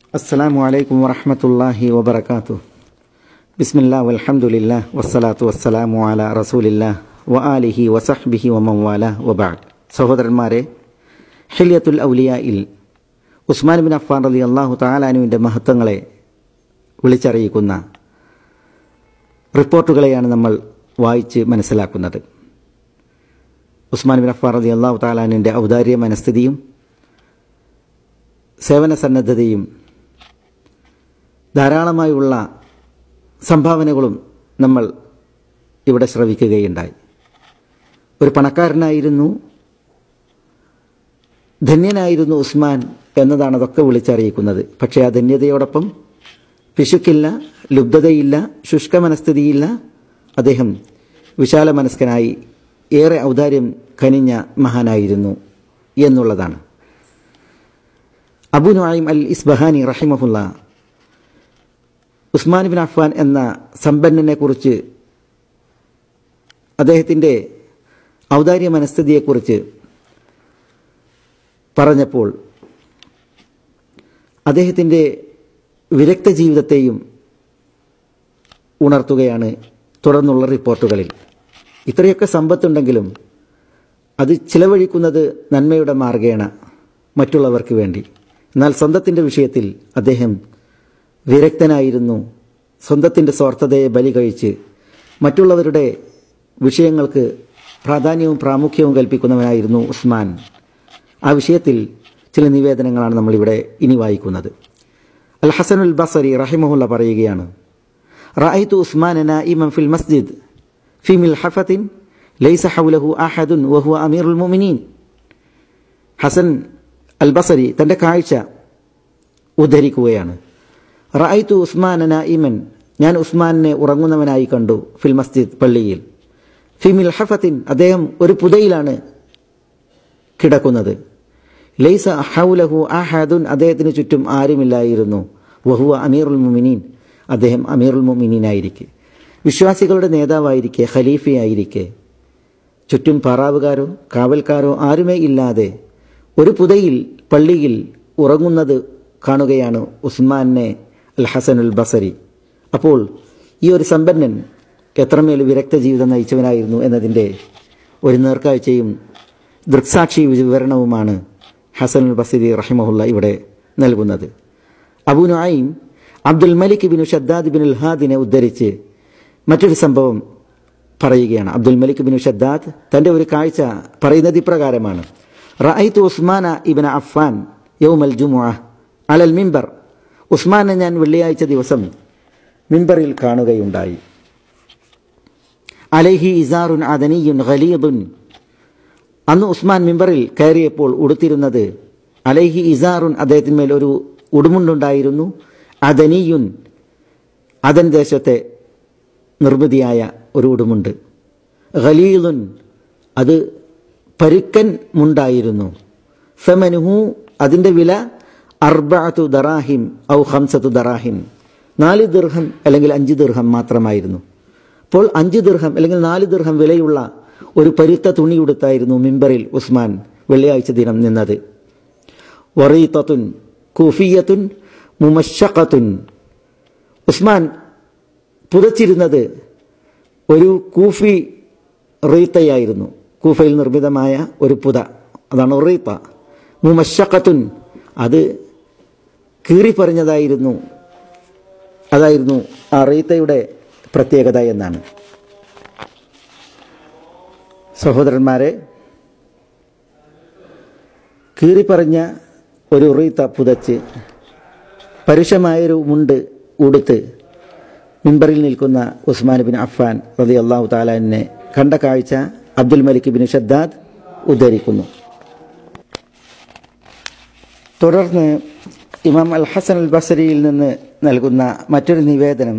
السلام عليكم ورحمة الله وبركاته بسم الله والحمد لله والصلاة والسلام على رسول الله وآله وصحبه ومن والاه وبعد സഹോദരന്മാരെ ഹില്യത്തുൽ ഔലിയയിൽ ഉസ്മാൻ ബിൻ അഫ്ഫാൻ റലി അള്ളാഹു താലാനുവിൻ്റെ മഹത്വങ്ങളെ വിളിച്ചറിയിക്കുന്ന റിപ്പോർട്ടുകളെയാണ് നമ്മൾ വായിച്ച് മനസ്സിലാക്കുന്നത് ഉസ്മാൻ ബിൻ അഫ്ഫാൻ റലി അള്ളാഹു താലാനുവിൻ്റെ ഔദാര്യ മനസ്ഥിതിയും സേവന സന്നദ്ധതയും ധാരാളമായുള്ള സംഭാവനകളും നമ്മൾ ഇവിടെ ശ്രവിക്കുകയുണ്ടായി ഒരു പണക്കാരനായിരുന്നു ധന്യനായിരുന്നു ഉസ്മാൻ എന്നതാണ് അതൊക്കെ വിളിച്ചറിയിക്കുന്നത് പക്ഷേ ആ ധന്യതയോടൊപ്പം പിശുക്കില്ല ലുബ്ധതയില്ല ശുഷ്ക മനസ്ഥിതിയില്ല അദ്ദേഹം വിശാല മനസ്കനായി ഏറെ ഔദാര്യം കനിഞ്ഞ മഹാനായിരുന്നു എന്നുള്ളതാണ് അബു നുഐം അൽ ഇസ്ബഹാനി റഹിമഹുല്ല ഉസ്മാൻ ബിൻ അഫ്ഫാൻ എന്ന സമ്പന്നനെ കുറിച്ച് അദ്ദേഹത്തിൻ്റെ ഔദാര്യ മനസ്ഥിതിയെക്കുറിച്ച് പറഞ്ഞപ്പോൾ അദ്ദേഹത്തിൻ്റെ വിരക്ത ജീവിതത്തെയും ഉണർത്തുകയാണ് തുടർന്നുള്ള റിപ്പോർട്ടുകളിൽ ഇത്രയൊക്കെ സമ്പത്തുണ്ടെങ്കിലും അത് ചിലവഴിക്കുന്നത് നന്മയുടെ മാർഗേണ മറ്റുള്ളവർക്ക് വേണ്ടി എന്നാൽ സ്വന്തത്തിൻ്റെ വിഷയത്തിൽ അദ്ദേഹം വിരക്തനായിരുന്നു സ്വന്തത്തിൻ്റെ സ്വാർത്ഥതയെ ബലി കഴിച്ച് മറ്റുള്ളവരുടെ വിഷയങ്ങൾക്ക് പ്രാധാന്യവും പ്രാമുഖ്യവും കൽപ്പിക്കുന്നവനായിരുന്നു ഉസ്മാൻ ആ വിഷയത്തിൽ ചില നിവേദനങ്ങളാണ് നമ്മളിവിടെ ഇനി വായിക്കുന്നത് അൽ ഹസനുൽ ബസരി റഹിമഹുല്ല പറയുകയാണ് റഅയ്തു ഉസ്മാനന ഇമം ഫിൽ മസ്ജിദ് ഫി മിൽഹഫത്തിൻ ലൈസ ഹൗലഹു അഹദുൻ വഹുവ അമീറുൽ മുഅ്മിനീൻ ഹസൻ അൽ ബസരി തൻ്റെ കാഴ്ച ഉദ്ധരിക്കുകയാണ് റഅയ്തു ഉസ്മാനന ഇമൻ ഞാൻ ഉസ്മാനെ ഉറങ്ങുന്നവനായി കണ്ടു ഫിൽ മസ്ജിദ് പള്ളിയിൽ ഫി മിൽഹഫത്തിൻ അദ്ദേഹം ഒരു പുതയിലാണ് കിടക്കുന്നത് ലൈസ ഹൗലഹു അഹദുൻ അദ്ദേഹത്തിന് ചുറ്റും ആരുമില്ലായിരുന്നു വഹുവ അമീറുൽ മുമിനീൻ അദ്ദേഹം അമീറുൽ മുമിനീനായിരിക്കെ വിശ്വാസികളുടെ നേതാവായിരിക്കെ ഖലീഫയായിരിക്കെ ചുറ്റും പാറാവുകാരോ കാവൽക്കാരോ ആരുമേ ഇല്ലാതെ ഒരു പുതയിൽ പള്ളിയിൽ ഉറങ്ങുന്നത് കാണുകയാണ് ഉസ്മാനെ അൽ ഹസനുൽ ബസരി അപ്പോൾ ഈ ഒരു സമ്പന്നൻ എത്രമേൽ വിരക്ത ജീവിതം നയിച്ചവനായിരുന്നു എന്നതിൻ്റെ ഒരു നേർക്കാഴ്ചയും ദൃക്സാക്ഷി വിവരണവുമാണ് ഹസനുൽ ബസരി റഹിമഹുല്ല ഇവിടെ നൽകുന്നത് Abu Nuaim Abdul Malik bin Shaddad bin ഹാദിനെ ഉദ്ധരിച്ച് മറ്റൊരു സംഭവം പറയുകയാണ് അബ്ദുൽ മലിക് ബിൻ ഷദ്ദാദ് തൻ്റെ ഒരു കാഴ്ച പറയുന്നത് ഇപ്രകാരമാണ് റഅയ്തു ഉസ്മാന ഇബിൻ അഫ്ഫാൻ യൗമൽ ജുമുഅ അലൽ മിമ്പർ ഉസ്മാനെ ഞാൻ വെള്ളിയാഴ്ച ദിവസം മിമ്പറിൽ കാണുകയുണ്ടായി അലൈഹി ഇസാറുൻ അദനിയുൻ ഖലീദുൻ അന്ന് ഉസ്മാൻ മിമ്പറിൽ കയറിയപ്പോൾ ഉടുത്തിരുന്നത് അലൈഹി ഇസാറുൻ അദ്ദേഹത്തിന്മേൽ ഒരു ഉടുമുണ്ടുണ്ടായിരുന്നു അദനിയുൻ അദൻ ദേശത്തെ നിർമ്മിതിയായ ഒരു ഉടുമുണ്ട് ഖലീലുൻ അത് പരുക്കൻ മുണ്ടായിരുന്നു ഫെമനുഹു അതിൻ്റെ വില അർബഅത്തു ദറാഹിം ഔ ഹംസത്തു ദറാഹിം നാല് ദീർഘം അല്ലെങ്കിൽ അഞ്ച് ദീർഘം മാത്രമായിരുന്നു അപ്പോൾ അഞ്ച് ദീർഘം അല്ലെങ്കിൽ നാല് ദീർഘം വിലയുള്ള ഒരു പരുത്ത തുണി ഉടുത്തായിരുന്നു മിമ്പറിൽ ഉസ്മാൻ വെള്ളിയാഴ്ച ദിനം നിന്നത് വറീത്തത്തുൻ കൂഫിയത്തുൻ മുമഷക്കത്തുൻ ഉസ്മാൻ പുതച്ചിരുന്നത് ഒരു കൂഫി റീത്തയായിരുന്നു കൂഫയിൽ നിർമ്മിതമായ ഒരു പുത അതാണ് റീത്ത മുമഷക്കത്തുൻ അത് കീറിപ്പറഞ്ഞതായിരുന്നു അതായിരുന്നു ആ റീത്തയുടെ പ്രത്യേകത എന്നാണ് സഹോദരന്മാരെ കീറിപ്പറഞ്ഞ ഒരു റീത്ത പുതച്ച് പരുഷമായൊരു മുണ്ട് ഉടുത്ത് മിമ്പറിൽ നിൽക്കുന്ന ഉസ്മാൻ ബിൻ അഫ്ഫാൻ റതി അള്ളാഹു താലാനെ കണ്ട കാഴ്ച അബ്ദുൽ മലിക് ബിൻ ഷദ്ദാദ് ഉദ്ധരിക്കുന്നു തുടർന്ന് ഇമാം അൽ ഹസൻ അൽ ബസരിയിൽ നിന്ന് നൽകുന്ന മറ്റൊരു നിവേദനം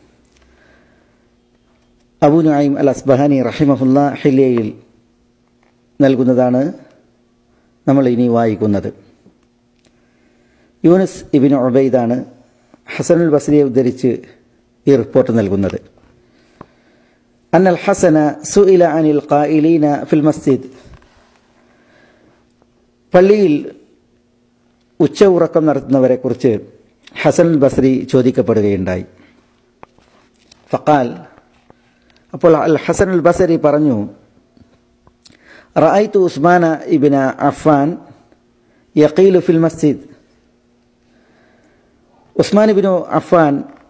അബു നുഐം അൽ അസ്ബഹാനി റഹിമഹുല്ല ഹില്യയിൽ നൽകുന്നതാണ് നമ്മൾ ഇനി വായിക്കുന്നത് യൂനസ് ഇബിൻ ഒബൈദാണ് ഹസനുൽ ബസരിയെ ഉദ്ധരിച്ച് ഈ റിപ്പോർട്ട് നൽകുന്നത് അൻ അൽ ഹസന സുഇല അനിൽ ഖായിലീന ഫിൽ മസ്ജിദ് പള്ളിയിൽ ഉച്ച ഉറക്കം നടത്തുന്നവരെക്കുറിച്ച് ഹസൻ ബസ്രി ചോദിക്കപ്പെടുകയുണ്ടായി ഫക്കാൽ അപ്പോൾ അൽ ഹസൻ അൽ ബസരി പറഞ്ഞു റഅയ്തു ഉസ്മാന ഇബിന അഫാൻ യഖീലു ഫിൽ മസ്ജിദ് ഉസ്മാൻ ഇബിനു അഫാൻ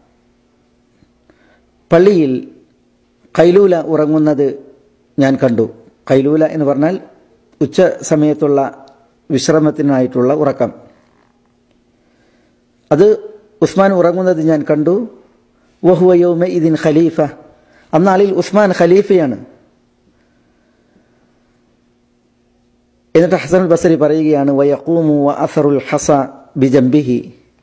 പള്ളിയിൽ കൈലൂല ഉറങ്ങുന്നത് ഞാൻ കണ്ടു കൈലൂല എന്ന് പറഞ്ഞാൽ ഉച്ച സമയത്തുള്ള വിശ്രമത്തിനായിട്ടുള്ള ഉറക്കം അത് ഉസ്മാൻ ഉറങ്ങുന്നത് ഞാൻ കണ്ടു വഹുവയോമ ഇതിൻ ഖലീഫ അന്നാളിൽ ഉസ്മാൻ ഖലീഫയാണ് എന്നിട്ട് ഹസൻ ബസരി പറയുകയാണ് വയക്കൂമു വ അസറുൽ ഹസ ബിജംബിഹി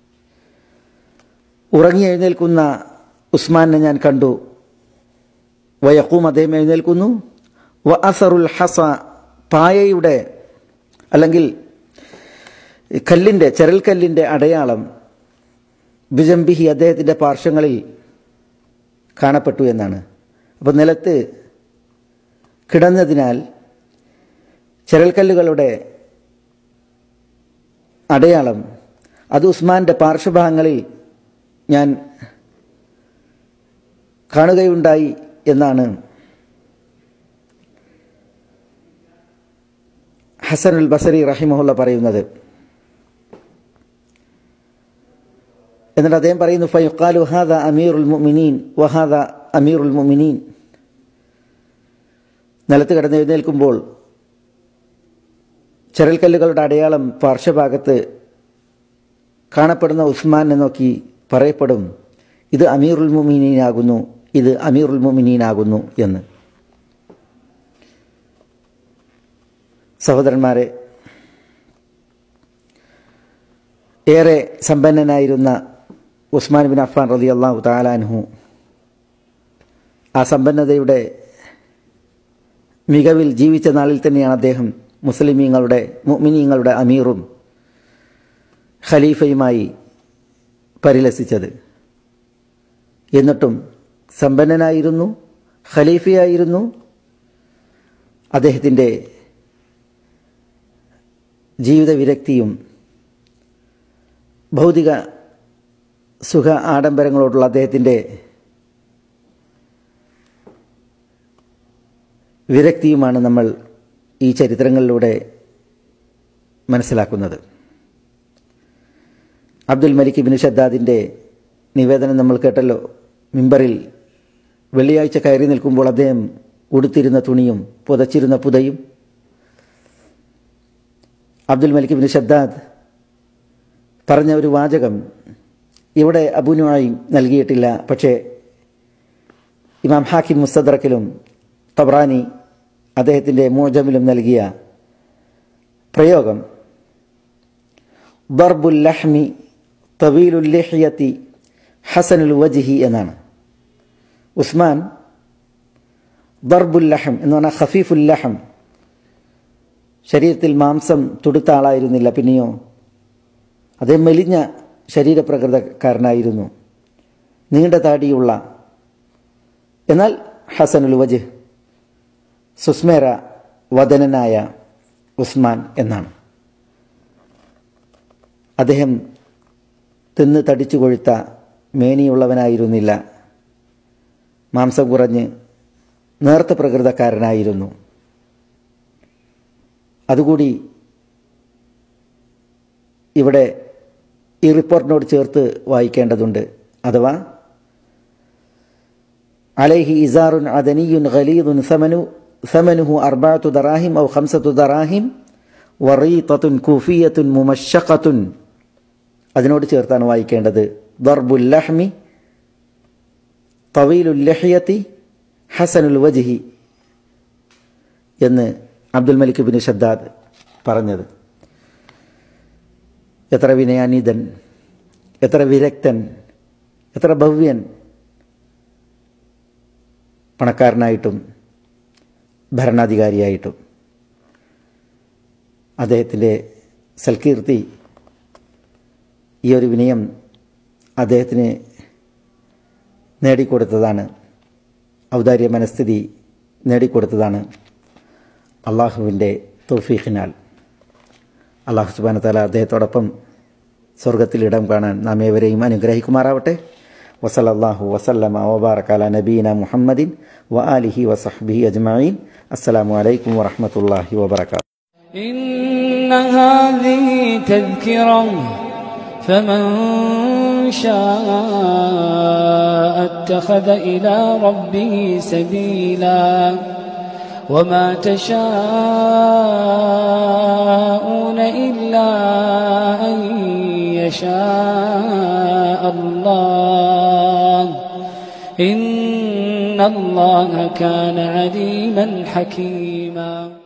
ഉറങ്ങി എഴുന്നേൽക്കുന്ന ഉസ്മാനെ ഞാൻ കണ്ടു വയക്കൂം അദ്ദേഹം എഴുന്നേൽക്കുന്നു വ അസറുൽ ഹസ പായയുടെ അല്ലെങ്കിൽ കല്ലിൻ്റെ ചെരൽക്കല്ലിൻ്റെ അടയാളം ബിജംബിഹി അദ്ദേഹത്തിൻ്റെ പാർശ്വങ്ങളിൽ കാണപ്പെട്ടു എന്നാണ് അപ്പോൾ നിലത്ത് കിടന്നതിനാൽ ചെരൽക്കല്ലുകളുടെ അടയാളം അത് ഉസ്മാന്റെ പാർശ്വഭാഗങ്ങളിൽ ഞാൻ കാണുകയുണ്ടായി എന്നാണ് ഹസൻ ഉൽ ബസരി റഹിമഹുല്ല പറയുന്നത് എന്നിട്ട് അദ്ദേഹം പറയുന്നു ഫയുഖാലു ഹാദ അമീറുൽ മുഅ്മിനീൻ വഹാദ അമീറുൽ മുഅ്മിനീൻ നിലത്ത് കിടന്ന് എഴുന്നേൽക്കുമ്പോൾ ചെറൽക്കല്ലുകളുടെ അടയാളം പാർശ്വഭാഗത്ത് കാണപ്പെടുന്ന ഉസ്മാനെ നോക്കി പറയപ്പെടും ഇത് അമീറുൽ മുമിനീനാകുന്നു ഇത് അമീറുൽ മുമിനീനാകുന്നു എന്ന് സഹോദരന്മാരെ ഏറെ സമ്പന്നനായിരുന്ന ഉസ്മാൻ ബിൻ അഫ്ഫാൻ റതി അള്ളാഹു താലാൻഹു ആ സമ്പന്നതയുടെ മികവിൽ ജീവിച്ച നാളിൽ തന്നെയാണ് അദ്ദേഹം മുസ്ലിമീങ്ങളുടെ മുഅ്മിനീങ്ങളുടെ അമീറും ഖലീഫയുമായി പരിലസിച്ചത് എന്നിട്ടും സമ്പന്നനായിരുന്നു ഖലീഫയായിരുന്നു അദ്ദേഹത്തിൻ്റെ ജീവിത വിരക്തിയും ഭൗതിക സുഖ ആഡംബരങ്ങളോടുള്ള അദ്ദേഹത്തിൻ്റെ വിരക്തിയുമാണ് നമ്മൾ ഈ ചരിത്രങ്ങളിലൂടെ മനസ്സിലാക്കുന്നത് അബ്ദുൽ മലിക് ബിൻ ഷദ്ദാദിൻ്റെ നിവേദനം നമ്മൾ കേട്ടല്ലോ മിമ്പറിൽ വെള്ളിയാഴ്ച കയറി നിൽക്കുമ്പോൾ അദ്ദേഹം ഉടുത്തിരുന്ന തുണിയും പുതച്ചിരുന്ന പുതയും അബ്ദുൽ മലിക് ബിൻ ഷദ്ദാദ് പറഞ്ഞ ഒരു വാചകം ഇവിടെ അബുനുവായി നൽകിയിട്ടില്ല പക്ഷേ ഇമാം ഹാക്കിം മുസ്തദ്രക്കിലും തബ്രാനി അദ്ദേഹത്തിൻ്റെ മോജമിലും നൽകിയ പ്രയോഗം ബർബുൽ ലഹ്മി തവീലുൽ ലിഹ്യത്തി ഹസനുൽ വജിഹി എന്നാണ് ഉസ്മാൻ ബർബുൽ ലഹം എന്ന് പറഞ്ഞാൽ ഖഫീഫുൽ ലഹം ശരീരത്തിൽ മാംസം തുടുത്ത ആളായിരുന്നില്ല പിന്നെയോ അദ്ദേഹം മെലിഞ്ഞ ശരീരപ്രകൃതക്കാരനായിരുന്നു നീണ്ട താടിയുള്ള എന്നാൽ ഹസനുൽ വജിഹ് സുസ്മേര വദനനായ ഉസ്മാൻ എന്നാണ് അദ്ദേഹം തിന്ന് തടിച്ചു കൊഴുത്ത മേനിയുള്ളവനായിരുന്നില്ല മാംസം കുറഞ്ഞ് നേർത്ത പ്രകൃതക്കാരനായിരുന്നു അതുകൂടി ഇവിടെ ഈ റിപ്പോർട്ടിനോട് ചേർത്ത് വായിക്കേണ്ടതുണ്ട് അഥവാ അലൈഹി ഇസാറുൻ അദനിയുൻ ഖലീദുൻ സമനു സമനുഹു അർബാത്തു ദറാഹിം ഔ ഖംസത്തു ദറാഹിം വറീത്തത്തുൻ കുഫിയത്തുൻ മുമഷഖത്തുൻ അതിനോട് ചേർത്താണ് വായിക്കേണ്ടത് ദർബുൽ ലഹ്മി തവീലുൽ ലഹിയത്തി ഹസനുൽ വജിഹി എന്ന് അബ്ദുൽ മലിക് ബിൻ ഷദ്ദാദ് പറഞ്ഞത് എത്ര വിനയാനീതൻ എത്ര വിരക്തൻ എത്ര ഭവ്യൻ പണക്കാരനായിട്ടും ഭരണാധികാരിയായിട്ടും അദ്ദേഹത്തിൻ്റെ സൽകീർത്തി ഈ ഒരു വിനയം അദ്ദേഹത്തിന് നേടിക്കൊടുത്തതാണ് ഔദാര്യ മനസ്ഥിതി നേടിക്കൊടുത്തതാണ് അള്ളാഹുവിൻ്റെ തൗഫീഖിനാൽ അള്ളാഹു സുബാന താല അദ്ദേഹത്തോടൊപ്പം സ്വർഗത്തിൽ ഇടം കാണാൻ നാം ഏവരെയും അനുഗ്രഹിക്കുമാറാവട്ടെ വസലല്ലാഹു വസല്ലമ വബാറക്കാല നബീന മുഹമ്മദിൻ വ ആലിഹി വസഹ്ബിഹി അജ്മഈൻ അസ്സലാമു അലൈക്കും വറഹ്മത്തുള്ളാഹി വബറകാതുഹു إن هذه تذكرة فمن شاء اتخذ إلى ربه سبيلا وما تشاءون إلا أن يشاء الله إن الله كان عليما حكيما